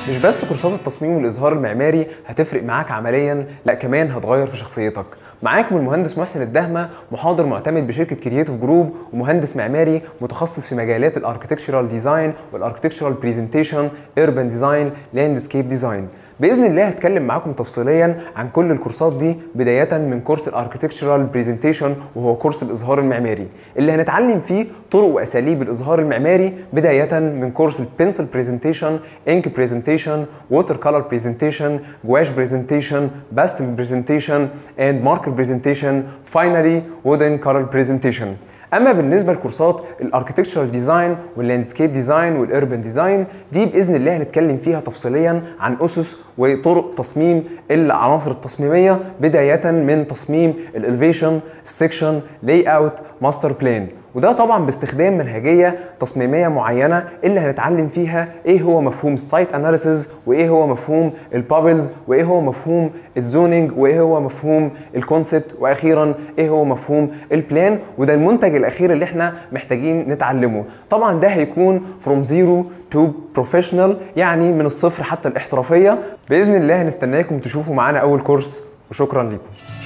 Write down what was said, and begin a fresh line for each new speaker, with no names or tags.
مش بس كورسات التصميم والإظهار المعماري هتفرق معاك عمليا لا كمان هتغير في شخصيتك معاكم المهندس محسن الدهمة محاضر معتمد بشركة كرييتيف جروب ومهندس معماري متخصص في مجالات الاركتكتشرال ديزاين والاركتكتشرال بريزنتيشن ايربان ديزاين لاندسكيب ديزاين باذن الله هتكلم معاكم تفصيليا عن كل الكورسات دي بدايه من كورس الاركتكتشرال بريزنتيشن وهو كورس الاظهار المعماري اللي هنتعلم فيه طرق واساليب الاظهار المعماري بدايه من كورس البنسل بريزنتيشن انك بريزنتيشن ووتر كولر بريزنتيشن جواش بريزنتيشن باستل بريزنتيشن اند ماركر بريزنتيشن فاينلي وودن كولر بريزنتيشن اما بالنسبه لكورسات الاركتكتشرال ديزاين واللاندسكيب ديزاين والاربن ديزاين دي باذن الله هنتكلم فيها تفصيليا عن اسس وطرق تصميم العناصر التصميميه بدايه من تصميم الالفيشن السكشن لاي اوت ماستر بلان وده طبعا باستخدام منهجيه تصميميه معينه اللي هنتعلم فيها ايه هو مفهوم السايت اناليسيز وايه هو مفهوم البابلز وايه هو مفهوم الزوننج وايه هو مفهوم الكونسبت واخيرا ايه هو مفهوم البلان وده المنتج الاخير اللي احنا محتاجين نتعلمه طبعا ده هيكون فروم زيرو تو بروفيشنال يعني من الصفر حتى الاحترافيه باذن الله هنستناكم تشوفوا معانا اول كورس وشكرا لكم